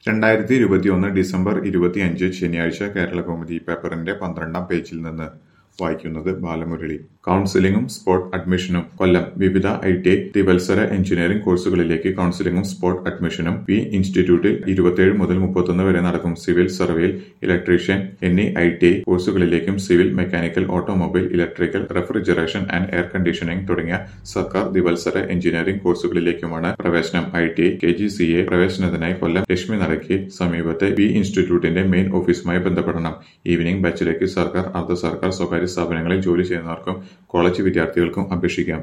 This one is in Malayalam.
രണ്ടായിരത്തി ഇരുപത്തിയൊന്ന് ഡിസംബർ ഇരുപത്തിയഞ്ച് ശനിയാഴ്ച കേരളകൗമുദി പേപ്പറിന്റെ പന്ത്രണ്ടാം പേജിൽ നിന്ന് വായിക്കുന്നത് ബാലമുരളി കൗൺസിലിംഗും സ്പോട്ട് അഡ്മിഷനും കൊല്ലം വിവിധ ഐ ടി ഐ ത്രിവത്സര എഞ്ചിനീയറിംഗ് കോഴ്സുകളിലേക്ക് കൗൺസിലിംഗും സ്പോട്ട് അഡ്മിഷനും പി ഇൻസ്റ്റിറ്റ്യൂട്ടിൽ ഇരുപത്തിയേഴ് മുതൽ മുപ്പത്തൊന്ന് വരെ നടക്കും സിവിൽ സർവേയിൽ ഇലക്ട്രീഷ്യൻ എന്നീ ഐ ടി ഐ കോഴ്സുകളിലേക്കും civil mechanical automobile electrical refrigeration and air conditioning തുടങ്ങിയ സർക്കാർ ദ്വിവത്സര എഞ്ചിനീയറിംഗ് കോഴ്സുകളിലേക്കുമാണ് പ്രവേശനം I T I K G C E പ്രവേശനത്തിനായി കൊല്ലം ലക്ഷ്മി നടയ്ക്ക് സമീപത്തെ പി ഇൻസ്റ്റിറ്റ്യൂട്ടിന്റെ മെയിൻ ഓഫീസുമായി ബന്ധപ്പെടണം ഈവനിംഗ് ബാച്ചിലേക്ക് സർക്കാർ അർദ്ധ സർക്കാർ സ്വകാര്യ സ്ഥാപനങ്ങളിൽ ജോലി ചെയ്യുന്നവർക്കും കോളേജ് വിദ്യാർത്ഥികൾക്കും അപേക്ഷിക്കാം